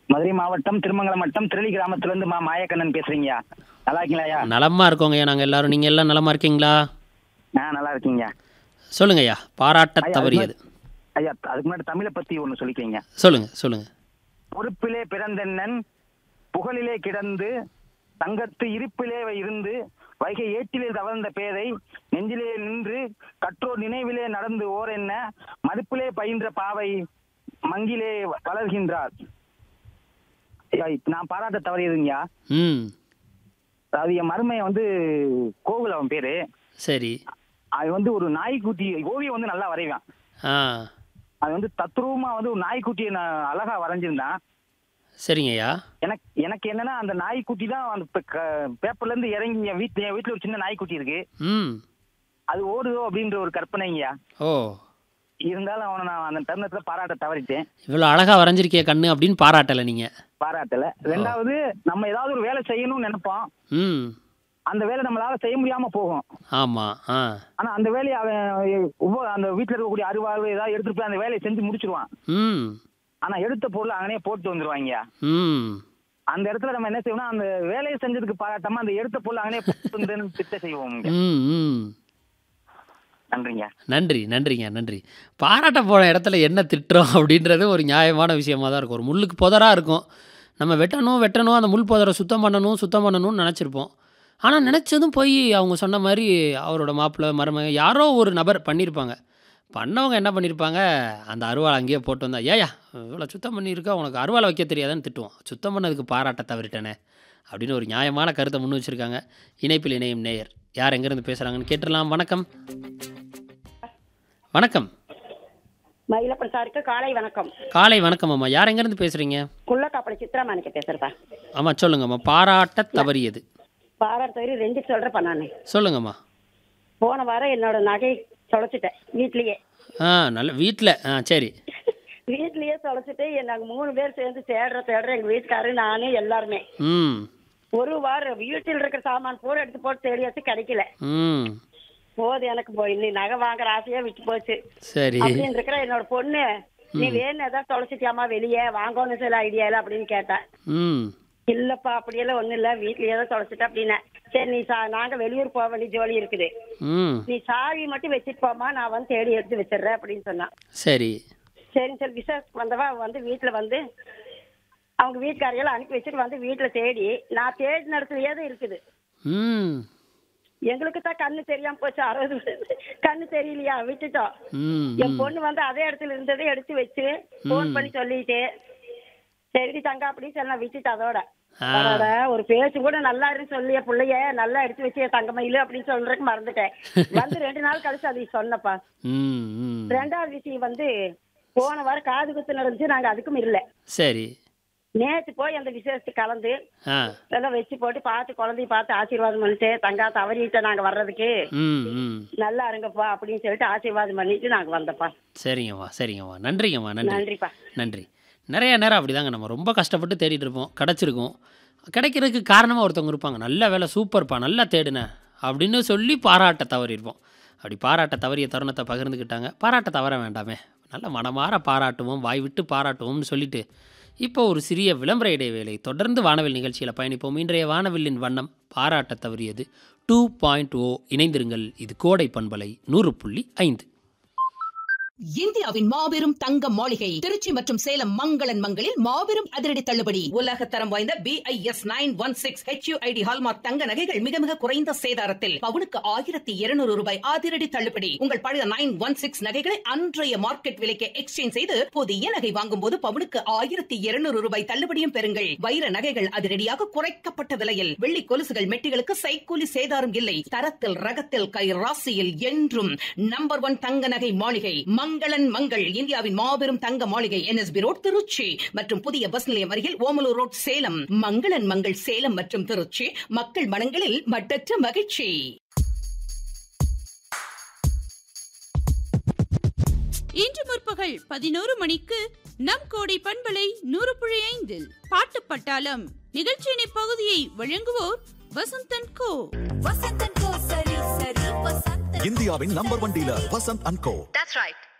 மதுரை மாவட்டம் திருமங்கலம் வட்டம் திருளி கிராமத்துல இருந்து மா மாயக்கண்ணன் பேசுறீங்கய்யா நல்லா இருக்கீங்களாயா நலமா இருக்கோங்கய்யா நாங்கள் எல்லாரும் நீங்கள் எல்லாம் நலமா இருக்கீங்களா நான் நல்லா இருக்கீங்க சொல்லுங்கய்யா பாராட்ட ஐயா, தவறியது ஐயா அதுக்கு முன்னாடி தமிழை பத்தி ஒண்ணு சொல்லிக்கிறீங்க சொல்லுங்க சொல்லுங்க பொறுப்பிலே பிறந்தென்னன் புகழிலே கிடந்து தங்கத்து இருப்பிலே இருந்து வைகை ஏற்றிலே தவழ்ந்த பேதை நெஞ்சிலே நின்று கற்றோர் நினைவிலே நடந்து ஓர் என்ன மதிப்பிலே பயின்ற பாவை மங்கிலே வளர்கின்றார் ஐயா, இப்ப நான் பாராட்ட தவறியதுங்கய்யா ம் அது என் மருமையை வந்து கோகுல் அவன் பேரு சரி அது வந்து ஒரு நாய்க்குட்டி ஓவியம் வந்து நல்லா வரைவான் ஆ அது வந்து தத்ரூபமா வந்து ஒரு நாய்க்குட்டியை நான் அழகா வரைஞ்சிருந்தான் சரிங்கய்யா எனக்கு எனக்கு என்னன்னா அந்த நாய்க்குட்டி தான் அந்த பே- க- பேப்பர்ல இருந்து இறங்கி என் வீட்டு என் வீட்டுல ஒரு சின்ன நாய்க்குட்டி இருக்கு ம் அது ஓடுதோ அப்படின்ற ஒரு கற்பனைங்கய்யா ஓ இருந்தாலும் அவனை நான் அந்த தருணத்துல பாராட்ட தவறிட்டேன் இவ்வளோ அழகாக வரைஞ்சிருக்கிய கண்ணு அப்படின்னு பாராட்டலை நீங்கள் பாராட்டல ரெண்டாவது நம்ம ஏதாவது ஒரு வேலை செய்யணும்னு நினைப்போம் ம் அந்த வேலை நம்மளால செய்ய முடியாம போகும் ஆமாம் ஆ ஆனா அந்த வேலையை அவன் உப- அந்த வீட்டுல இருக்கக்கூடிய அருவாள் ஏதாவது எடுத்துட்டு போய் அந்த வேலையை செஞ்சு முடிச்சிருவான் ம் ஆனா எடுத்த பொருள் அங்கனே போட்டு வந்துருவாங்க ம் அந்த இடத்துல நம்ம என்ன செய்வோம்னா அந்த வேலையை செஞ்சதுக்கு பாராட்டாம அந்த எடுத்த பொருள் அங்கனே போட்டு வந்து திட்ட செய்வோம் ம் ம் நன்றிங்க நன்றி நன்றிங்க நன்றி பாராட்ட போன இடத்துல என்ன திட்டுறோம் அப்படின்றது ஒரு நியாயமான விஷயமா தான் இருக்கும் ஒரு முள்ளுக்கு புதராக இருக்கும் நம்ம வெட்டணும் வெட்டணும் அந்த முள் புதரை சுத்தம் பண்ணணும் சுத்தம் பண்ணணும்னு நினச்சிருப்போம் ஆனால் நினச்சதும் போய் அவங்க சொன்ன மாதிரி அவரோட மாப்பிள்ளை மருமக யாரோ ஒரு நபர் பண்ணியிருப்பாங்க பண்ணவங்க என்ன பண்ணியிருப்பாங்க அந்த அருவாளை அங்கேயே போட்டு வந்தா ஏயா இவ்வளோ சுத்தம் பண்ணியிருக்கா உனக்கு அருவாளை வைக்க தெரியாதான்னு திட்டுவோம் சுத்தம் பண்ணதுக்கு பாராட்ட தவறிட்டேனே அப்படின்னு ஒரு நியாயமான கருத்தை முன் வச்சிருக்காங்க இணைப்பில் இணையும் நேயர் யார் எங்கேருந்து பேசுகிறாங்கன்னு கேட்டுடலாம் வணக்கம் வணக்கம் மயிலப்பன் சாருக்கு காலை வணக்கம் காலை வணக்கம் அம்மா யார் எங்கேருந்து பேசுகிறீங்க குள்ளக்காப்பளை சித்ரா மாணிக்க பேசுறப்பா ஆமாம் சொல்லுங்கம்மா பாராட்ட தவறியது பாராட்டு தவிர ரெண்டு சொல்றப்பா நானு சொல்லுங்கம்மா போன வாரம் என்னோட நகை தொலைச்சிட்டேன் வீட்லயே ஆ நல்ல வீட்டில் ஆ சரி வீட்லயே தொலைச்சிட்டு நாங்க மூணு பேர் சேர்ந்து தேடுற தேடுற எங்க வீட்டுக்காரு நானு எல்லாருமே ம் ஒரு வாரம் வீட்டில் இருக்கிற சாமான் பூரா எடுத்து போட்டு தேடியாச்சு கிடைக்கல ம் போது எனக்கு போய் நீ நகை வாங்குற ஆசையே விட்டு போச்சு சரி அப்படின்னு இருக்கிற என்னோட பொண்ணு நீ வேணும் ஏதாவது தொலைச்சிட்டியாமா வெளியே வாங்கணும் சில ஐடியா இல்ல அப்படின்னு கேட்டேன் ம் இல்லப்பா அப்படியெல்லாம் ஒண்ணும் இல்ல வீட்லயே தான் தொலைச்சிட்டேன் அப்படின்னேன் சரி நீ சா நாங்க வெளியூர் போக வேண்டிய ஜோலி இருக்குது ம் நீ சாவி மட்டும் வச்சுட்டு போமா நான் வந்து தேடி எடுத்து வச்சிடுறேன் அப்படின்னு சொன்னான் சரி சரின்னு சொல்லி விசேஷம் வந்தவா வந்து வீட்டுல வந்து அவங்க வீட்டுக்காரையெல்லாம் அனுப்பி வச்சுட்டு வந்து வீட்டுல தேடி நான் தேடின இடத்துலயே தான் இருக்குது ம் எங்களுக்கு தான் கண்ணு தெரியாம போச்சு அறுபது வயசு. கண்ணு தெரியலையா விட்டுட்டோம் ம் என் பொண்ணு வந்து அதே இடத்துல இருந்ததை எடுத்து வச்சு ஃபோன் பண்ணி சொல்லிட்டு சரி தங்கா அப்படின்னு சொல்லி நான் விட்டுட்டு அதோட ஆ. அதோட ஒரு பேச்சு கூட நல்லா இருந்து சொல்லிய பிள்ளைய நல்லா எடுத்து வச்சு தங்க மயிலு அப்படின்னு சொல்றதுக்கு மறந்துட்டேன் வந்து ரெண்டு நாள் கழிச்சு அதை சொன்னப்பா ம் ம் ரெண்டாவது விஷயம் வந்து போன வாரம் காது குத்து நடந்துச்சு நாங்க அதுக்கும் இல்ல சரி நேத்து போய் அந்த விசேஷத்துக்கு கலந்து ஆ எல்லாம் வச்சு போட்டு பார்த்து குழந்தைய பார்த்து ஆசீர்வாதம் பண்ணிட்டு தங்கா தவறிட்ட நாங்க வர்றதுக்கு ம் ம் நல்லா இருங்கப்பா அப்படின்னு சொல்லிட்டு ஆசீர்வாதம் பண்ணிட்டு நாங்க வந்தப்பா சரிங்கம்மா சரிங்கம்மா நன்றிங்கம்மா நன்றி நன்றிப்பா நன்றி நிறைய நேரம் அப்படிதாங்க நம்ம ரொம்ப கஷ்டப்பட்டு தேடிட்டு இருப்போம் கிடச்சிருக்கும் கிடைக்கிறதுக்கு காரணமாக ஒருத்தவங்க இருப்பாங்க நல்ல வேலை சூப்பர்ப்பா நல்லா தேடினேன் அப்படின்னு சொல்லி பாராட்ட தவறியிருப்போம் அப்படி பாராட்ட தவறிய தருணத்தை பகிர்ந்துக்கிட்டாங்க பாராட்ட தவற வேண்டாமே நல்ல மனமார பாராட்டுவோம் வாய் விட்டு பாராட்டுவோம்னு சொல்லிட்டு இப்போ ஒரு சிறிய விளம்பர இடைவேளை தொடர்ந்து வானவில் நிகழ்ச்சியில் பயணிப்போம் இன்றைய வானவில்லின் வண்ணம் பாராட்ட தவறியது டூ பாயிண்ட் ஓ இணைந்திருங்கள் இது கோடை பண்பலை நூறு புள்ளி ஐந்து இந்தியாவின் மாபெரும் தங்க மாளிகை திருச்சி மற்றும் சேலம் மங்களன் மங்களில் மாபெரும் அதிரடி தள்ளுபடி உலக தரம் வாய்ந்த BIS nine one six HUID hallmark தங்க நகைகள் மிக மிக குறைந்த சேதாரத்தில் பவுனுக்கு ஆயிரத்தி இருநூறு ரூபாய் அதிரடி தள்ளுபடி உங்கள் பழைய நைன் ஒன் சிக்ஸ் நகைகளை அன்றைய மார்க்கெட் விலைக்கு எக்ஸ்சேஞ்ச் செய்து புதிய நகை வாங்கும் போது பவுனுக்கு ஆயிரத்தி இருநூறு ரூபாய் தள்ளுபடியும் பெறுங்கள் வைர நகைகள் அதிரடியாக குறைக்கப்பட்ட விலையில் வெள்ளி கொலுசுகள் மெட்டிகளுக்கு சைக்கூலி சேதாரம் இல்லை தரத்தில் ரகத்தில் கை ராசியில் என்றும் நம்பர் ஒன் தங்க நகை மாளிகை மங்களன் மங்கள் இந்தியாவின் மாபெரும் தங்க மாளிகை என்எஸ்பி ரோட் திருச்சி மற்றும் புதிய பஸ் நிலையம் அருகில் ஓமலூர் ரோட் சேலம் மங்களன் மங்கள் சேலம் மற்றும் திருச்சி மக்கள் மனங்களில் மட்டற்ற மகிழ்ச்சி இன்று முற்பகல் பதினோரு மணிக்கு நம் கோடை பண்பலை நூறு புள்ளி ஐந்தில் பாட்டு பட்டாளம் நிகழ்ச்சியின் இப்பகுதியை வழங்குவோர் வசந்தன் கோ வசந்தன் கோ சரி சரி வசந்தன் இந்தியாவின் number one dealer Vasanth and Co That's right.